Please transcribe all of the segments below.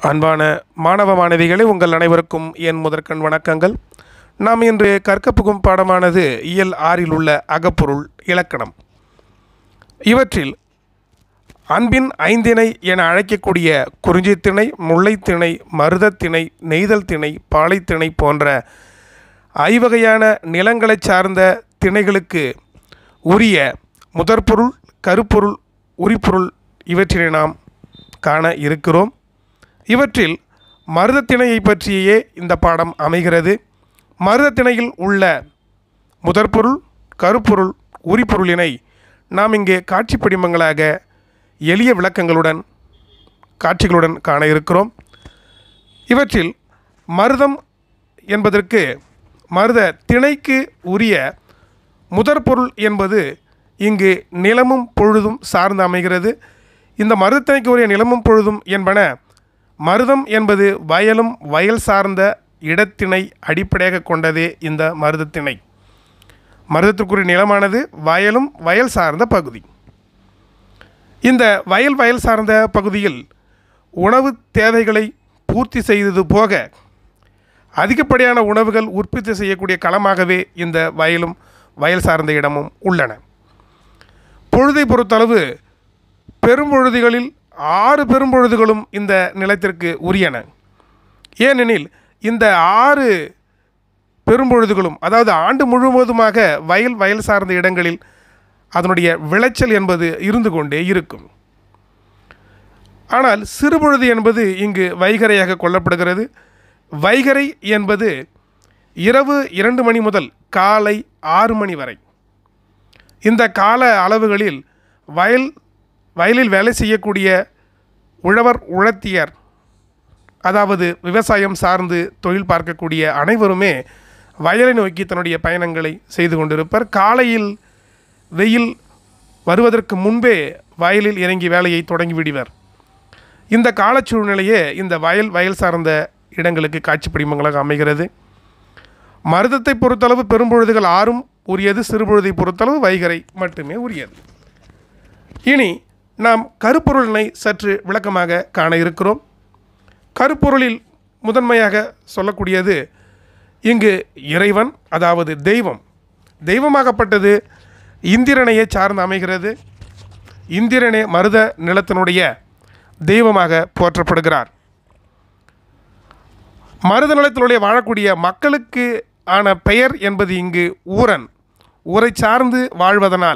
அன்பான மாணவ மாணவிகளே உங்கள் அனைவருக்கும் என் முதற்கண் வணக்கங்கள் நாம் இன்று கற்கப் புகும் பாடமானது இயல் ஆறில் உள்ள அகப்பொருள் இலக்கணம் இவற்றில் அன்பின் ஐந்திணை என அழைக்கக்கூடிய குறிஞ்சித்திணை முல்லைத்திணை மருதத்திணை நெய்தல் திணை பாலைத்திணை போன்ற ஐவகையான நிலங்களைச் சார்ந்த திணைகளுக்கு உரிய முதற்பொருள் கருப்பொருள் உரிப்பொருள் இவற்றினை நாம் காண இருக்கிறோம் இவற்றில் மருதத்திணையை பற்றியே இந்த பாடம் அமைகிறது மருதத்திணையில் உள்ள முதற்பொருள் கருப்பொருள் உரிப்பொருளினை நாம் இங்கே காட்சி படிமங்களாக எளிய விளக்கங்களுடன் காட்சிகளுடன் காண இருக்கிறோம் இவற்றில் மருதம் என்பதற்கு மருத திணைக்கு உரிய முதற்பொருள் என்பது இங்கு நிலமும் பொழுதும் சார்ந்து அமைகிறது இந்த மருதத்திணைக்கு உரிய நிலமும் பொழுதும் என்பன மருதம் என்பது வயலும் வயல் சார்ந்த இடத்திணை அடிப்படையாக கொண்டதே இந்த மருதத்திணை மருதத்திற்குரிய நிலமானது வயலும் வயல் சார்ந்த பகுதி இந்த வயல் வயல் சார்ந்த பகுதியில் உணவு தேவைகளை பூர்த்தி செய்தது போக அதிகப்படியான உணவுகள் உற்பத்தி செய்யக்கூடிய களமாகவே இந்த வயலும் வயல் சார்ந்த இடமும் உள்ளன பொழுதை பொறுத்தளவு பெரும்பொழுதிகளில் ஆறு பெரும்பொழுதுகளும் இந்த நிலத்திற்கு உரியன ஏனெனில் இந்த ஆறு பெரும்பொழுதுகளும் அதாவது ஆண்டு முழுவதுமாக வயல் வயல் சார்ந்த இடங்களில் அதனுடைய விளைச்சல் என்பது இருந்து கொண்டே இருக்கும் ஆனால் சிறுபொழுது என்பது இங்கு வைகரையாக கொள்ளப்படுகிறது வைகரை என்பது இரவு இரண்டு மணி முதல் காலை ஆறு மணி வரை இந்த கால அளவுகளில் வயல் வயலில் வேலை செய்யக்கூடிய உழவர் உழத்தியர் அதாவது விவசாயம் சார்ந்து தொழில் பார்க்கக்கூடிய அனைவருமே வயலை நோக்கி தன்னுடைய பயணங்களை செய்து கொண்டிருப்பர் காலையில் வெயில் வருவதற்கு முன்பே வயலில் இறங்கி வேலையை தொடங்கி விடுவர் இந்த காலச் சூழ்நிலையே இந்த வயல் வயல் சார்ந்த இடங்களுக்கு காட்சி படிமங்களாக அமைகிறது மருதத்தை பொறுத்தளவு பெரும்பொழுதுகள் ஆறும் உரியது சிறுபொழுதை பொறுத்தளவு வைகரை மட்டுமே உரியது இனி நாம் கருப்பொருளினை சற்று விளக்கமாக காண இருக்கிறோம் கருப்பொருளில் முதன்மையாக சொல்லக்கூடியது இங்கு இறைவன் அதாவது தெய்வம் தெய்வமாகப்பட்டது இந்திரனையே சார்ந்து அமைகிறது இந்திரனே மருத நிலத்தினுடைய தெய்வமாக போற்றப்படுகிறார் மருத நிலத்தினுடைய வாழக்கூடிய மக்களுக்கு ஆன பெயர் என்பது இங்கு ஊரன் ஊரை சார்ந்து வாழ்வதனால்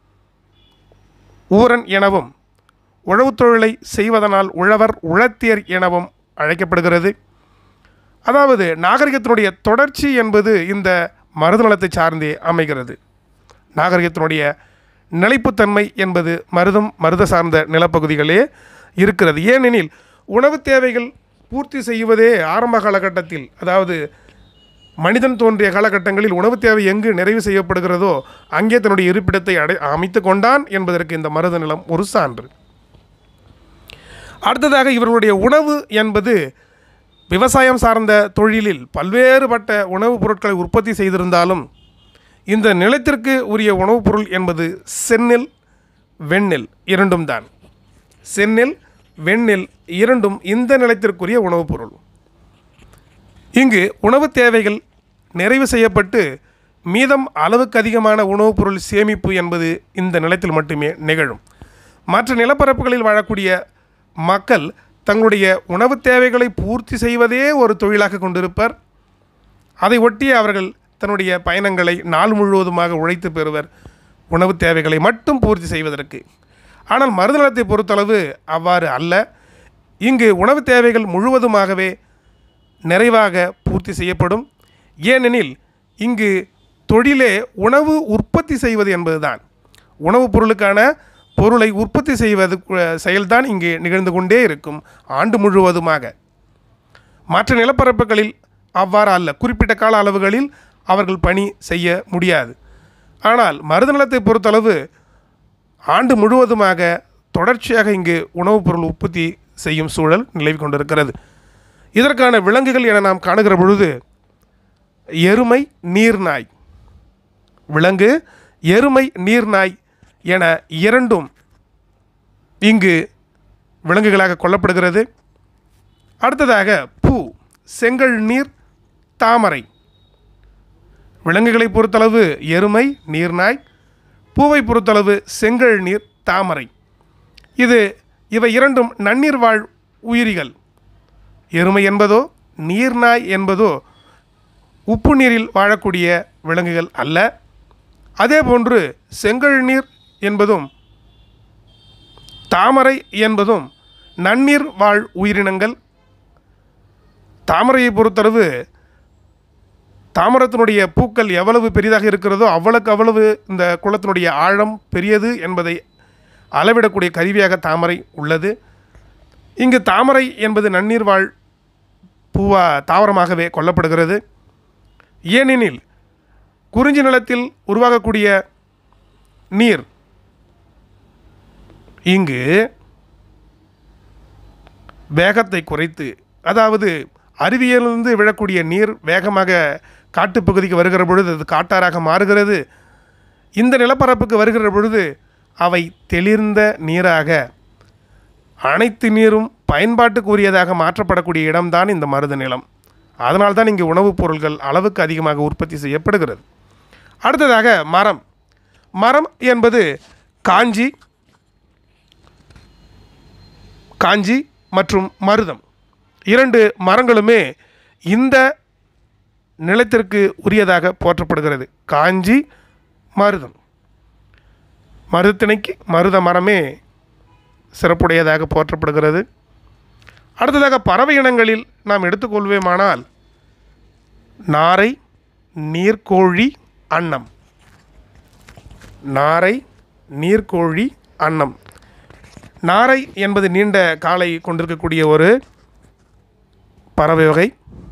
ஊரன் எனவும் உழவுத் தொழிலை செய்வதனால் உழவர் உழத்தியர் எனவும் அழைக்கப்படுகிறது அதாவது நாகரிகத்தினுடைய தொடர்ச்சி என்பது இந்த மருதநலத்தை சார்ந்தே அமைகிறது நாகரிகத்தினுடைய நிலைப்புத்தன்மை என்பது மருதம் மருத சார்ந்த நிலப்பகுதிகளே இருக்கிறது ஏனெனில் உணவு தேவைகள் பூர்த்தி செய்வதே ஆரம்ப காலகட்டத்தில் அதாவது மனிதன் தோன்றிய காலகட்டங்களில் உணவு தேவை எங்கு நிறைவு செய்யப்படுகிறதோ அங்கே தன்னுடைய இருப்பிடத்தை அடை அமைத்து கொண்டான் என்பதற்கு இந்த மருத நிலம் ஒரு சான்று அடுத்ததாக இவர்களுடைய உணவு என்பது விவசாயம் சார்ந்த தொழிலில் பல்வேறுபட்ட உணவுப் பொருட்களை உற்பத்தி செய்திருந்தாலும் இந்த நிலத்திற்கு உரிய உணவுப் பொருள் என்பது செந்நெல் வெண்ணெல் இரண்டும் தான் செந்நெல் வெண்ணெல் இரண்டும் இந்த நிலத்திற்குரிய உணவுப் பொருள் இங்கு உணவு தேவைகள் நிறைவு செய்யப்பட்டு மீதம் அளவுக்கு அதிகமான உணவுப் பொருள் சேமிப்பு என்பது இந்த நிலத்தில் மட்டுமே நிகழும் மற்ற நிலப்பரப்புகளில் வாழக்கூடிய மக்கள் தங்களுடைய உணவு தேவைகளை பூர்த்தி செய்வதே ஒரு தொழிலாக கொண்டிருப்பர் அதை ஒட்டி அவர்கள் தன்னுடைய பயணங்களை நாள் முழுவதுமாக உழைத்து பெறுவர் உணவு தேவைகளை மட்டும் பூர்த்தி செய்வதற்கு ஆனால் மருதநலத்தை பொறுத்தளவு அவ்வாறு அல்ல இங்கு உணவு தேவைகள் முழுவதுமாகவே நிறைவாக பூர்த்தி செய்யப்படும் ஏனெனில் இங்கு தொழிலே உணவு உற்பத்தி செய்வது என்பதுதான் உணவுப் பொருளுக்கான பொருளை உற்பத்தி செய்வது அஹ், செயல்தான் இங்கே நிகழ்ந்து கொண்டே இருக்கும் ஆண்டு முழுவதுமாக மற்ற நிலப்பரப்புகளில் அவ்வாறு அல்ல குறிப்பிட்ட கால அளவுகளில் அவர்கள் பணி செய்ய முடியாது ஆனால் மருதநலத்தை பொறுத்தளவு ஆண்டு முழுவதுமாக தொடர்ச்சியாக இங்கு உணவுப் பொருள் உற்பத்தி செய்யும் சூழல் நிலவி கொண்டிருக்கிறது இதற்கான விலங்குகள் என நாம் காணுகிற பொழுது எருமை நீர்நாய் விலங்கு எருமை நீர்நாய் என இரண்டும் இங்கு விலங்குகளாக கொல்லப்படுகிறது அடுத்ததாக பூ செங்கல் நீர் தாமரை விலங்குகளை பொறுத்தளவு எருமை நீர்நாய் பூவை பொறுத்தளவு செங்கல் நீர் தாமரை இது இவை இரண்டும் நன்னீர் வாழ் உயிரிகள் எருமை என்பதோ நீர்நாய் என்பதோ உப்பு நீரில் வாழக்கூடிய விலங்குகள் அல்ல அதேபோன்று செங்கல் நீர் என்பதும் தாமரை என்பதும் நன்னீர் வாழ் உயிரினங்கள் தாமரையை பொறுத்தளவு தாமரத்தினுடைய பூக்கள் எவ்வளவு பெரிதாக இருக்கிறதோ அவ்வளவுக்கு அவ்வளவு இந்த குளத்தினுடைய ஆழம் பெரியது என்பதை அளவிடக்கூடிய கருவியாக தாமரை உள்ளது இங்கு தாமரை என்பது நன்னீர் வாழ் பூவா தாவரமாகவே கொல்லப்படுகிறது ஏனெனில் குறிஞ்சி நிலத்தில் உருவாகக்கூடிய நீர் இங்கு வேகத்தை குறைத்து அதாவது அருவியிலிருந்து விழக்கூடிய நீர் வேகமாக காட்டுப்பகுதிக்கு வருகிற பொழுது அது காட்டாறாக மாறுகிறது இந்த நிலப்பரப்புக்கு வருகிற பொழுது அவை தெளிர்ந்த நீராக அனைத்து நீரும் பயன்பாட்டுக்கு உரியதாக மாற்றப்படக்கூடிய இடம்தான் இந்த மருத நிலம் அதனால்தான் இங்கு உணவுப் பொருள்கள் அளவுக்கு அதிகமாக உற்பத்தி செய்யப்படுகிறது அடுத்ததாக மரம் மரம் என்பது காஞ்சி காஞ்சி மற்றும் மருதம் இரண்டு மரங்களுமே இந்த நிலத்திற்கு உரியதாக போற்றப்படுகிறது காஞ்சி மருதம் மருதத்திணைக்கு மருத மரமே சிறப்புடையதாக போற்றப்படுகிறது அடுத்ததாக பறவை இனங்களில் நாம் எடுத்துக்கொள்வேமானால் நாரை நீர்க்கோழி அன்னம் நாரை நீர்க்கோழி அன்னம் நாரை என்பது நீண்ட காலை கொண்டிருக்கக்கூடிய ஒரு பறவை வகை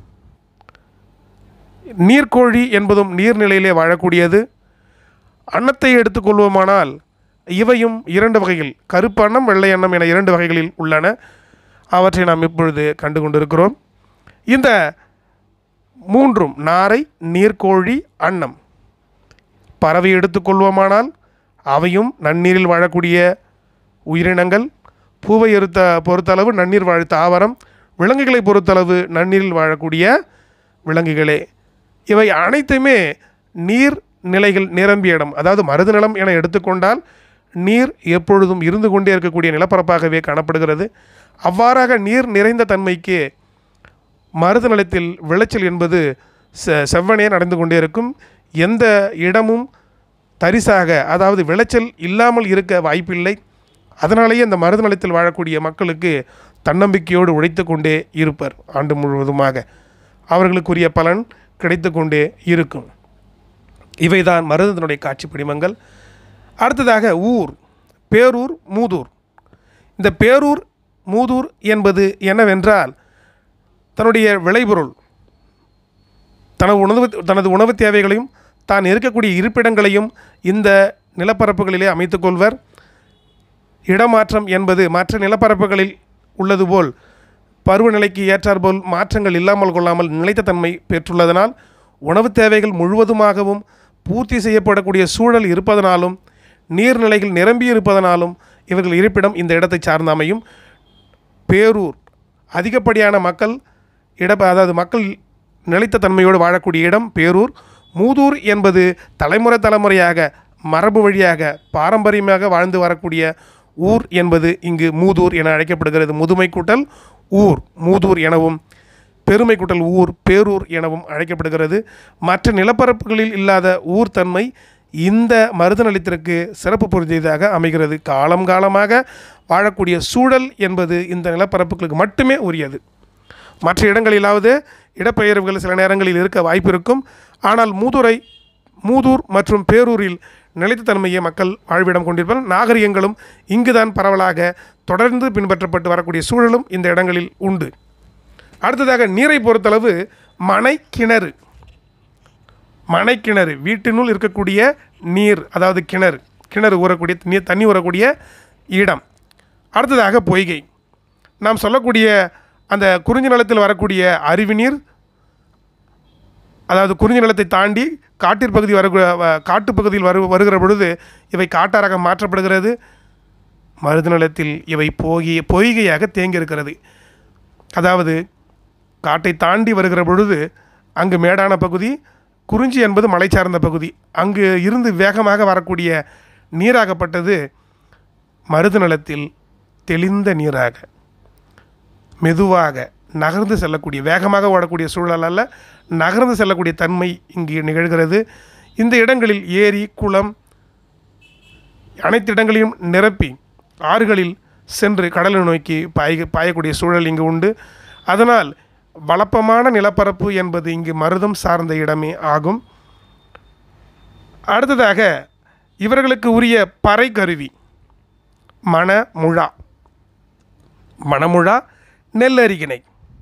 நீர்க்கோழி என்பதும் நீர்நிலையிலே வாழக்கூடியது அன்னத்தை எடுத்துக்கொள்வோமானால் இவையும் இரண்டு வகைகள் கருப்பு அன்னம் வெள்ளை அன்னம் என இரண்டு வகைகளில் உள்ளன அவற்றை நாம் இப்பொழுது கண்டு கொண்டிருக்கிறோம் இந்த மூன்றும் நாரை நீர்க்கோழி அன்னம் பறவை எடுத்துக்கொள்வோமானால் அவையும் நன்னீரில் வாழக்கூடிய உயிரினங்கள் பூவை எடுத்த பொறுத்தளவு நன்னீர் வாழ் தாவரம் விலங்குகளை பொறுத்தளவு நன்னீரில் வாழக்கூடிய விலங்குகளே இவை அனைத்துமே நீர் நிலைகள் நிரம்பிய இடம் அதாவது மருது நிலம் என எடுத்துக்கொண்டால் நீர் எப்பொழுதும் இருந்து கொண்டே இருக்கக்கூடிய நிலப்பரப்பாகவே காணப்படுகிறது அவ்வாறாக நீர் நிறைந்த தன்மைக்கு மருத நிலத்தில் விளைச்சல் என்பது செ செவ்வனே நடந்து கொண்டே இருக்கும் எந்த இடமும் தரிசாக அதாவது விளைச்சல் இல்லாமல் இருக்க வாய்ப்பில்லை அதனாலேயே இந்த மருத நிலத்தில் வாழக்கூடிய மக்களுக்கு தன்னம்பிக்கையோடு உழைத்து கொண்டே இருப்பர் ஆண்டு முழுவதுமாக அவர்களுக்குரிய பலன் கிடைத்து கொண்டே இருக்கும் இவைதான் மருதத்தினுடைய காட்சி படிமங்கள் அடுத்ததாக ஊர் பேரூர் மூதூர் இந்த பேரூர் மூதூர் என்பது என்னவென்றால் தன்னுடைய விளைபொருள் தனது உணவு தனது உணவு தேவைகளையும் தான் இருக்கக்கூடிய இருப்பிடங்களையும் இந்த நிலப்பரப்புகளிலே அமைத்துக்கொள்வர் இடமாற்றம் என்பது மற்ற நிலப்பரப்புகளில் உள்ளது போல் பருவநிலைக்கு ஏற்றாற்போல் மாற்றங்கள் இல்லாமல் கொள்ளாமல் நிலைத்த தன்மை பெற்றுள்ளதனால் உணவு தேவைகள் முழுவதுமாகவும் பூர்த்தி செய்யப்படக்கூடிய சூழல் இருப்பதனாலும் நீர்நிலைகள் நிரம்பி இருப்பதனாலும் இவர்கள் இருப்பிடம் இந்த இடத்தை சார்ந்து அமையும் பேரூர் அதிகப்படியான மக்கள் இட அதாவது மக்கள் நிலைத்த தன்மையோடு வாழக்கூடிய இடம் பேரூர் மூதூர் என்பது தலைமுறை தலைமுறையாக மரபு வழியாக பாரம்பரியமாக வாழ்ந்து வரக்கூடிய ஊர் என்பது இங்கு மூதூர் என அழைக்கப்படுகிறது முதுமை கூட்டல் ஊர் மூதூர் எனவும் பெருமை கூட்டல் ஊர் பேரூர் எனவும் அழைக்கப்படுகிறது மற்ற நிலப்பரப்புகளில் இல்லாத ஊர் தன்மை இந்த மருத நிலத்திற்கு சிறப்பு பொருந்தியதாக அமைகிறது காலம் காலமாக வாழக்கூடிய சூழல் என்பது இந்த நிலப்பரப்புகளுக்கு மட்டுமே உரியது மற்ற இடங்களிலாவது இடப்பெயர்வுகள் சில நேரங்களில் இருக்க வாய்ப்பு இருக்கும் ஆனால் மூதுரை மூதூர் மற்றும் பேரூரில் நிலைத்த தன்மையை மக்கள் வாழ்விடம் கொண்டிருப்பர் நாகரிகங்களும் இங்குதான் பரவலாக தொடர்ந்து பின்பற்றப்பட்டு வரக்கூடிய சூழலும் இந்த இடங்களில் உண்டு அடுத்ததாக நீரை பொறுத்தளவு மனை கிணறு மனை கிணறு வீட்டினுள் இருக்கக்கூடிய நீர் அதாவது கிணறு கிணறு ஊறக்கூடிய நீர் தண்ணி ஊறக்கூடிய இடம் அடுத்ததாக பொய்கை நாம் சொல்லக்கூடிய அந்த குறிஞ்சி நிலத்தில் வரக்கூடிய அருவி நீர் அதாவது குறிஞ்சி நிலத்தை தாண்டி காட்டிற் பகுதி வர காட்டுப்பகுதியில் வரு வருகிற பொழுது இவை காட்டாராக மாற்றப்படுகிறது மருது நிலத்தில் இவை போகி பொய்கையாக தேங்கி இருக்கிறது அதாவது காட்டை தாண்டி வருகிற பொழுது அங்கு மேடான பகுதி குறிஞ்சி என்பது மலை சார்ந்த பகுதி அங்கு இருந்து வேகமாக வரக்கூடிய நீராகப்பட்டது மருது நிலத்தில் தெளிந்த நீராக மெதுவாக நகர்ந்து செல்லக்கூடிய வேகமாக ஓடக்கூடிய சூழல் அல்ல நகர்ந்து செல்லக்கூடிய தன்மை இங்கு நிகழ்கிறது இந்த இடங்களில் ஏரி குளம் அனைத்து இடங்களையும் நிரப்பி ஆறுகளில் சென்று கடலை நோக்கி பாய பாயக்கூடிய சூழல் இங்கு உண்டு அதனால் வளப்பமான நிலப்பரப்பு என்பது இங்கு மருதம் சார்ந்த இடமே ஆகும் அடுத்ததாக இவர்களுக்கு உரிய பறை கருவி மணமுழா மணமுழா நெல்லரிகிணை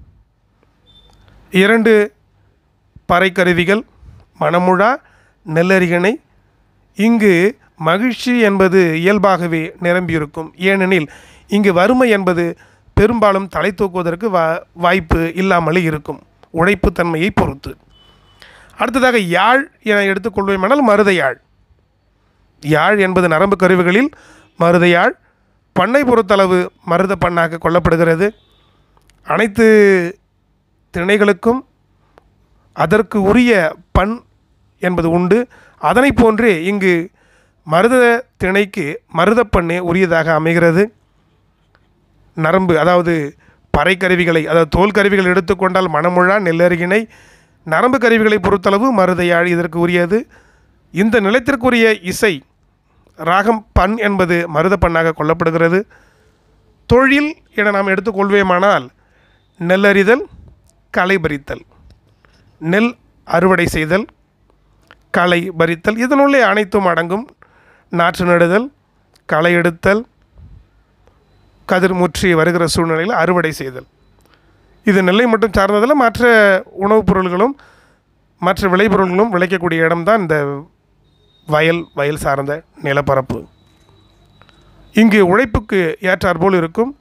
இரண்டு பறைக்கருவிகள் மணமுழா நெல்லரிகனை இங்கு மகிழ்ச்சி என்பது இயல்பாகவே நிரம்பியிருக்கும் ஏனெனில் இங்கு வறுமை என்பது பெரும்பாலும் தலை தூக்குவதற்கு வா வாய்ப்பு இல்லாமலே இருக்கும் உழைப்பு தன்மையை பொறுத்து அடுத்ததாக யாழ் என எடுத்துக்கொள்வோமானால் மருத யாழ் யாழ் என்பது நரம்பு கருவிகளில் மருத யாழ் பண்ணை பொறுத்தளவு மருத பண்ணாக கொள்ளப்படுகிறது அனைத்து திணைகளுக்கும் அதற்கு உரிய பண் என்பது உண்டு அதனைப் போன்றே இங்கு மருத திணைக்கு மருதப்பண்ணே உரியதாக அமைகிறது நரம்பு அதாவது பறை கருவிகளை அதாவது தோல் கருவிகள் எடுத்துக்கொண்டால் மணமுழா நெல்லருகினை நரம்பு கருவிகளை பொறுத்தளவு மருதையாழ் இதற்கு உரியது இந்த நிலத்திற்குரிய இசை ராகம் பண் என்பது மருத பண்ணாக கொள்ளப்படுகிறது தொழில் என நாம் எடுத்துக்கொள்வேமானால் நெல்லறிதல் களை பறித்தல் நெல் அறுவடை செய்தல் களை பறித்தல் இதனுள்ளே அனைத்தும் அடங்கும் நாற்று நடுதல் களை எடுத்தல் கதிர் முற்றி வருகிற சூழ்நிலையில் அறுவடை செய்தல் இது நெல்லை மட்டும் சார்ந்ததில் மற்ற உணவுப் பொருள்களும் மற்ற விளைபொருள்களும் விளைக்கக்கூடிய இடம்தான் இந்த வயல் வயல் சார்ந்த நிலப்பரப்பு இங்கு உழைப்புக்கு ஏற்றாற்போல் இருக்கும்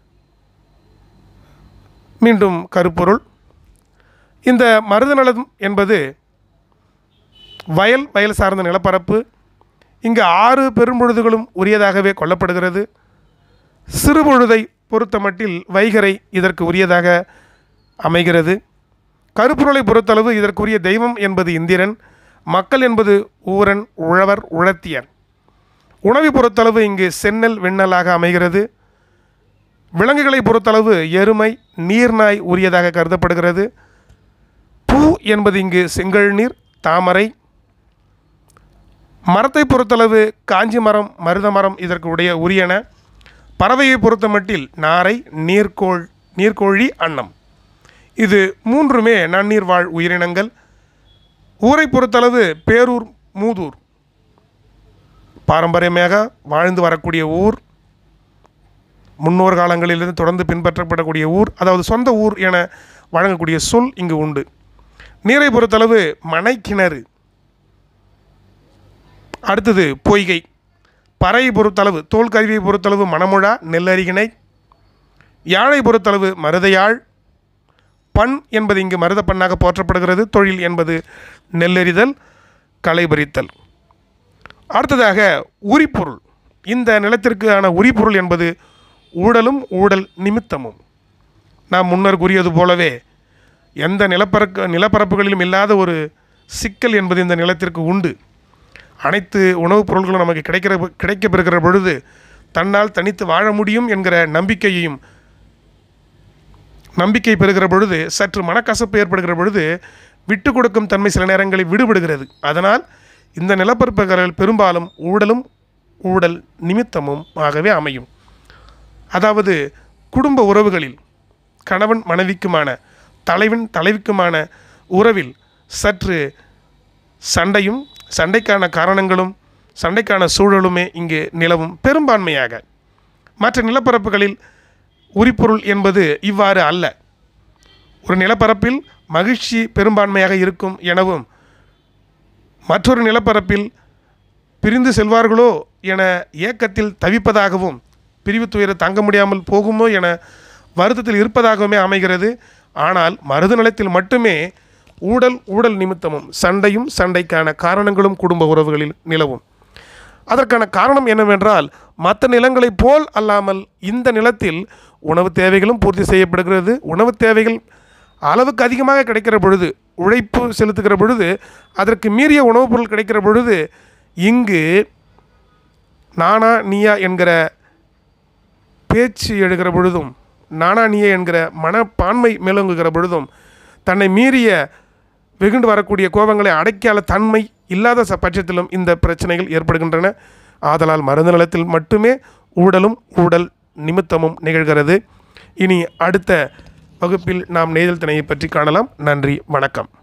மீண்டும் கருப்பொருள் இந்த மருத நிலம் என்பது வயல் வயல் சார்ந்த நிலப்பரப்பு இங்கு ஆறு பெரும்பொழுதுகளும் உரியதாகவே கொள்ளப்படுகிறது சிறுபொழுதை பொறுத்தமட்டில் வைகரை இதற்கு உரியதாக அமைகிறது கருப்பொருளை பொறுத்தளவு இதற்குரிய தெய்வம் என்பது இந்திரன் மக்கள் என்பது ஊரன் உழவர் உழத்தியன் உணவை பொறுத்தளவு இங்கு செந்நெல் வெண்ணலாக அமைகிறது விலங்குகளை பொறுத்தளவு எருமை நீர்நாய் உரியதாக கருதப்படுகிறது பூ என்பது இங்கு செங்கல் நீர் தாமரை மரத்தை பொறுத்தளவு காஞ்சி மரம் மருத மரம் இதற்கு உடைய உரியன பறவையை பொறுத்தமட்டில் நாரை நீர்க்கோள் நீர்க்கோழி அன்னம் இது மூன்றுமே நன்னீர் வாழ் உயிரினங்கள் ஊரை பொறுத்தளவு பேரூர் மூதூர் பாரம்பரியமாக வாழ்ந்து வரக்கூடிய ஊர் முன்னோர் காலங்களிலிருந்து தொடர்ந்து பின்பற்றப்படக்கூடிய ஊர் அதாவது சொந்த ஊர் என வழங்கக்கூடிய சொல் இங்கு உண்டு நீரை பொறுத்தளவு மனைக்கிணறு அடுத்தது பொய்கை பறை பொறுத்தளவு தோல் கருவியை பொறுத்தளவு மணமுழா நெல்லரிகிணை யாழை பொறுத்தளவு மருதையாழ் பண் என்பது இங்கு மருத பண்ணாக போற்றப்படுகிறது தொழில் என்பது நெல்லெறிதல் களைபறித்தல் அடுத்ததாக உரிப்பொருள் இந்த நிலத்திற்கான உரிப்பொருள் என்பது ஊழலும் ஊழல் நிமித்தமும் நாம் முன்னர் கூறியது போலவே எந்த நிலப்பரப்பு நிலப்பரப்புகளிலும் இல்லாத ஒரு சிக்கல் என்பது இந்த நிலத்திற்கு உண்டு அனைத்து உணவுப் பொருள்களும் நமக்கு கிடைக்கிற கிடைக்கப்பெறுகிற பொழுது தன்னால் தனித்து வாழ முடியும் என்கிற நம்பிக்கையையும் நம்பிக்கை பெறுகிற பொழுது சற்று மனக்கசப்பு ஏற்படுகிற பொழுது விட்டு கொடுக்கும் தன்மை சில நேரங்களில் விடுபடுகிறது அதனால் இந்த நிலப்பரப்புகளில் பெரும்பாலும் ஊழலும் ஊழல் நிமித்தமும் ஆகவே அமையும் அதாவது குடும்ப உறவுகளில் கணவன் மனைவிக்குமான தலைவன் தலைவிக்குமான உறவில் சற்று சண்டையும் சண்டைக்கான காரணங்களும் சண்டைக்கான சூழலுமே இங்கு நிலவும் பெரும்பான்மையாக மற்ற நிலப்பரப்புகளில் உரிப்பொருள் என்பது இவ்வாறு அல்ல ஒரு நிலப்பரப்பில் மகிழ்ச்சி பெரும்பான்மையாக இருக்கும் எனவும் மற்றொரு நிலப்பரப்பில் பிரிந்து செல்வார்களோ என ஏக்கத்தில் தவிப்பதாகவும் பிரிவு துயர தாங்க முடியாமல் போகுமோ என வருத்தத்தில் இருப்பதாகவுமே அமைகிறது ஆனால் மருது நிலத்தில் மட்டுமே ஊழல் ஊழல் நிமித்தமும் சண்டையும் சண்டைக்கான காரணங்களும் குடும்ப உறவுகளில் நிலவும் அதற்கான காரணம் என்னவென்றால் மற்ற நிலங்களைப் போல் அல்லாமல் இந்த நிலத்தில் உணவு தேவைகளும் பூர்த்தி செய்யப்படுகிறது உணவு தேவைகள் அளவுக்கு அதிகமாக கிடைக்கிற பொழுது உழைப்பு செலுத்துகிற பொழுது அதற்கு மீறிய உணவுப் பொருள் கிடைக்கிற பொழுது இங்கு நானா நீயா என்கிற பேச்சு எழுகிற பொழுதும் நானா நீயா என்கிற மனப்பான்மை மேலோங்குகிற பொழுதும் தன்னை மீறிய வெகுண்டு வரக்கூடிய கோபங்களை அடைக்கால தன்மை இல்லாத ச பட்சத்திலும் இந்த பிரச்சனைகள் ஏற்படுகின்றன ஆதலால் மருந்து நலத்தில் மட்டுமே ஊடலும் ஊடல் நிமித்தமும் நிகழ்கிறது இனி அடுத்த வகுப்பில் நாம் நெய்தல் திணையை பற்றி காணலாம் நன்றி வணக்கம்